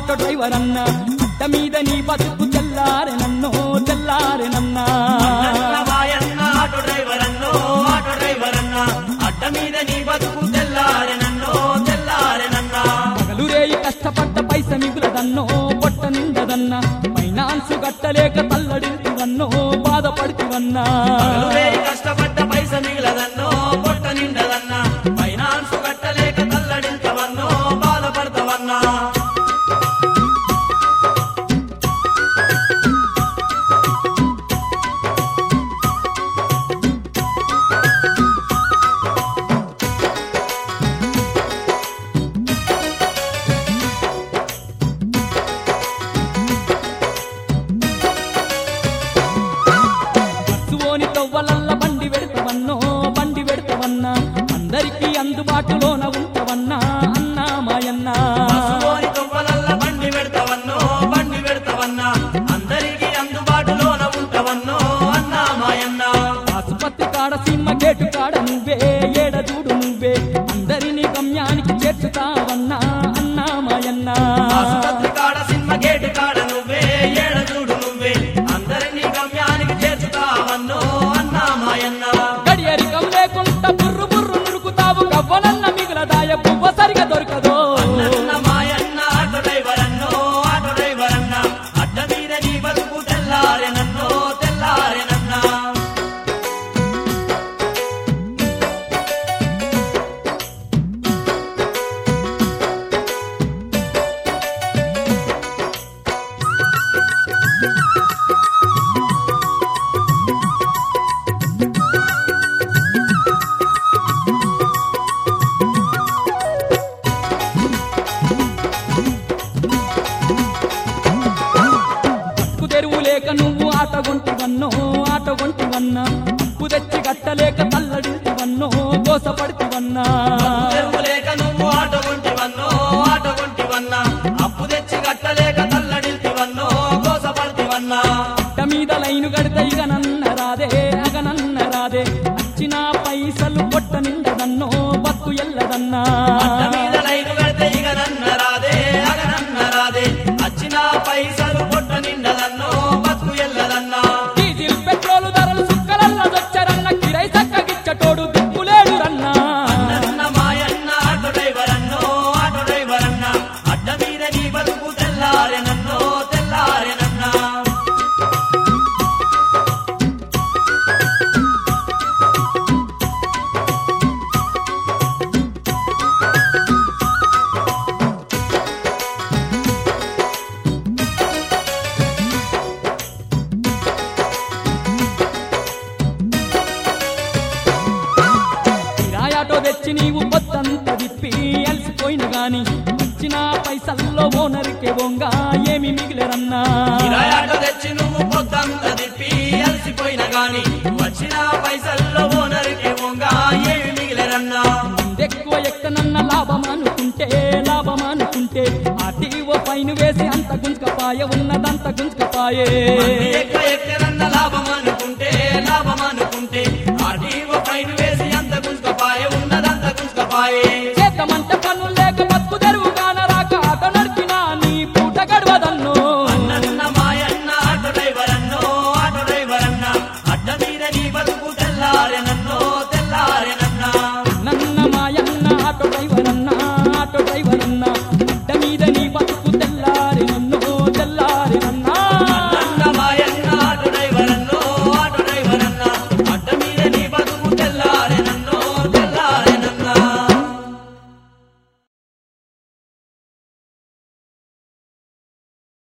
auto driver అన్న అడ్డ మీద నీ బతుకు తెల్లారెనన్నో తెల్లారెనన్నా అన్న మాయన్న ఆటో డ్రైవర్ అన్నో ఆటో డ్రైవర్ అన్న అడ్డ మీద నీ బతుకు తెల్లారెనన్నో తెల్లారెనన్నా పగలు రేయి కష్టపడ్డ పైస మిగులదన్నో పొట్ట నిండదన్నా ఫైనాన్స్ కట్టలేక తల్లడిల్తివన్నో బాధపడుతువన్నా పగలురే కష్టపడ్డ పైస మిగిలదన్నో పొట్ట నిండదన్నా ఫైనాన్స్ కట్టలేక తల్లడించవన్నో బాధపడతావన్నా బస్సులోని తవ్వలల్ల బండి పెడతవన్నో బండి పెడతవన్నా అందరికీ అందుబాటులోన ఉంటవన్నా అన్నా మాయన్నా బస్సులోని తువ్వలల్ల బండి పెడతావన్నో బండి పెడతావన్నా అందరికీ అందుబాటులోన ఉంటవన్నో అన్నా మాయన్న ఆసుపత్రి కాడ సినిమ గేటు కాడ నువ్వే ఏడ చూడు నువ్వే అందరినీ గమ్యానికి చేర్చుతావన్నా అన్నా మాయన్నా ఆసుపత్రి కాడ సినిమా గేటు కాడ నువ్వే ఏడ చూడు నువ్వే అందరినీ గమ్యానికి చేర్చుతావన్నో అన్నా మాయన్న గడియరికం లేకుండా బుర్రు బుర్రు నురుకుతావు కవ్వనన్న మిగులదాయ పువ్వ సరిగా దొరకదో అన్న మాయన్న ఆటో డ్రైవర్ అన్నో ఆటో డ్రైవర్ అన్న అడ్డ మీద నీ బతుకు తెల్లారెనన్నో తెల్లారెనన్నా అప్పు తెరువు లేక నువ్వు ఆట కొంటివన్నో ఆట కొంటివన్నా అప్పు తెచ్చి కట్టలేక తల్లడింటివన్నో గోసపడితివన్నా తెరువు లేక నువ్వు ఆటో కొంటివన్నో ఆటో కొంటివన్నా అప్పు తెచ్చి కట్టలేక తల్లడిల్తివన్నో గోసపడితివన్నా అట్ట మీద లైను కడితే ఇక నన్న రాదే అగనన్న రాదే వచ్చిన పైసలు పొట్ట నిండదన్నో బతుకు ఎల్లదన్నా అడ్డ మీద లైను కడితే ఇక నన్న రాదే అగ నన్న రాదే వచ్చిన పైసలు పొట్ట నిండదన్నో బతుకు ఎల్లదన్నా డీజిల్ పెట్రోల్ ధరలు సుక్కలల్ల దొచ్చరన్న కిరై చక్కగిచ్చటోడు దిక్కులేడు రన్నా అన్న మాయన్న ఆటో డ్రైవర్ అన్నో ఆటో డ్రైవర్ అన్న అడ్డ మీద నీ బతుకు తెల్లారెనన్నో తెల్లారెనన్నా కిరాయాటో తెచ్చి నీవు పొద్దంత విప్పి అలసిపోయిన గాని వచ్చిన పైసల్లో ఓనరికే బొంగ ఏమి మిగిలేరన్నా కిరాయాటో తెచ్చి నువ్వు పొద్దంత తిప్పి అలసిపోయిన గాని వచ్చిన పైసల్లో ఓనరికి వంగ ఏమి మిగిలేరన్నా ఎక్కువ ఎక్కనన్న లాభం అనుకుంటే లాభం అనుకుంటే ఆర్టీఓ పైన వేసి అంత గుంజకపాయ ఉన్నదంత గుంజకపాయే మంది ఎక్క ఎక్కరన్న లాభం అనుకుంటే లాభం అనుకుంటే ఆ టీవ పైన వేసి అంత గుంజకపాయే ఉన్నదంత గుంజకపాయే